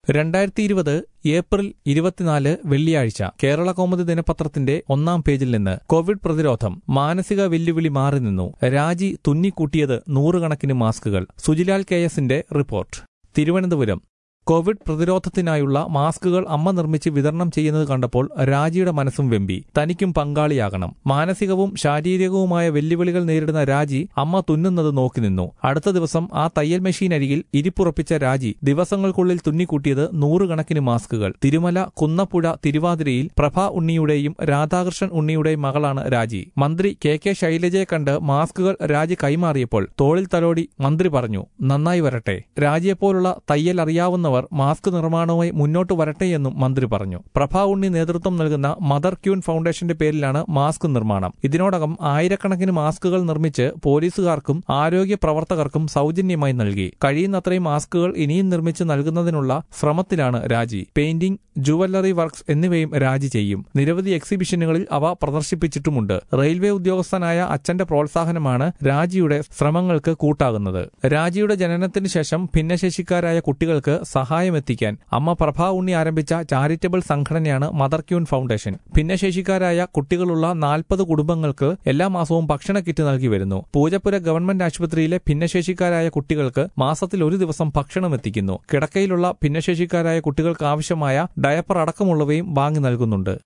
രണ്ടായിരത്തി ഇരുപത് ഏപ്രിൽ ഇരുപത്തിനാല് വെള്ളിയാഴ്ച കേരള കൗമുദി ദിനപത്രത്തിന്റെ ഒന്നാം പേജിൽ നിന്ന് കോവിഡ് പ്രതിരോധം മാനസിക വെല്ലുവിളി മാറി നിന്നു രാജി തുന്നിക്കൂട്ടിയത് നൂറുകണക്കിന് മാസ്കുകൾ സുജിലാൽ കെ എസിന്റെ റിപ്പോർട്ട് തിരുവനന്തപുരം കോവിഡ് പ്രതിരോധത്തിനായുള്ള മാസ്കുകൾ അമ്മ നിർമ്മിച്ച് വിതരണം ചെയ്യുന്നത് കണ്ടപ്പോൾ രാജിയുടെ മനസ്സും വെമ്പി തനിക്കും പങ്കാളിയാകണം മാനസികവും ശാരീരികവുമായ വെല്ലുവിളികൾ നേരിടുന്ന രാജി അമ്മ തുന്നുന്നത് നോക്കി നിന്നു അടുത്ത ദിവസം ആ തയ്യൽ മെഷീൻ അരികിൽ ഇരിപ്പുറപ്പിച്ച രാജി ദിവസങ്ങൾക്കുള്ളിൽ തുന്നിക്കൂട്ടിയത് നൂറുകണക്കിന് മാസ്കുകൾ തിരുമല കുന്നപ്പുഴ തിരുവാതിരയിൽ പ്രഭ ഉണ്ണിയുടെയും രാധാകൃഷ്ണൻ ഉണ്ണിയുടെയും മകളാണ് രാജി മന്ത്രി കെ കെ ശൈലജയെ കണ്ട് മാസ്കുകൾ രാജി കൈമാറിയപ്പോൾ തോളിൽ തലോടി മന്ത്രി പറഞ്ഞു നന്നായി വരട്ടെ രാജിയെപ്പോലുള്ള തയ്യൽ അറിയാവുന്നവർ മാസ്ക് നിർമ്മാണവുമായി മുന്നോട്ട് വരട്ടെയെന്നും മന്ത്രി പറഞ്ഞു പ്രഭ ഉണ്ണി നേതൃത്വം നൽകുന്ന മദർ ക്യൂൻ ഫൗണ്ടേഷന്റെ പേരിലാണ് മാസ്ക് നിർമ്മാണം ഇതിനോടകം ആയിരക്കണക്കിന് മാസ്കുകൾ നിർമ്മിച്ച് പോലീസുകാർക്കും ആരോഗ്യ പ്രവർത്തകർക്കും സൗജന്യമായി നൽകി കഴിയുന്നത്രയും മാസ്കുകൾ ഇനിയും നിർമ്മിച്ച് നൽകുന്നതിനുള്ള ശ്രമത്തിലാണ് രാജി പെയിന്റിംഗ് ജുവല്ലറി വർക്ക്സ് എന്നിവയും രാജി ചെയ്യും നിരവധി എക്സിബിഷനുകളിൽ അവ പ്രദർശിപ്പിച്ചിട്ടുമുണ്ട് റെയിൽവേ ഉദ്യോഗസ്ഥനായ അച്ഛന്റെ പ്രോത്സാഹനമാണ് രാജിയുടെ ശ്രമങ്ങൾക്ക് കൂട്ടാകുന്നത് രാജിയുടെ ജനനത്തിന് ശേഷം ഭിന്നശേഷിക്കാരായ കുട്ടികൾക്ക് സഹായമെത്തിക്കാൻ അമ്മ പ്രഭാ ഉണ്ണി ആരംഭിച്ച ചാരിറ്റബിൾ സംഘടനയാണ് മദർ ക്യൂൻ ഫൗണ്ടേഷൻ ഭിന്നശേഷിക്കാരായ കുട്ടികളുള്ള നാൽപ്പത് കുടുംബങ്ങൾക്ക് എല്ലാ മാസവും ഭക്ഷണ കിറ്റ് നൽകി വരുന്നു പൂജപ്പുര ഗവൺമെന്റ് ആശുപത്രിയിലെ ഭിന്നശേഷിക്കാരായ കുട്ടികൾക്ക് മാസത്തിൽ ഒരു ദിവസം ഭക്ഷണം എത്തിക്കുന്നു കിടക്കയിലുള്ള ഭിന്നശേഷിക്കാരായ കുട്ടികൾക്ക് ആവശ്യമായ ഡയപ്പർ അടക്കമുള്ളവയും വാങ്ങി നൽകുന്നുണ്ട്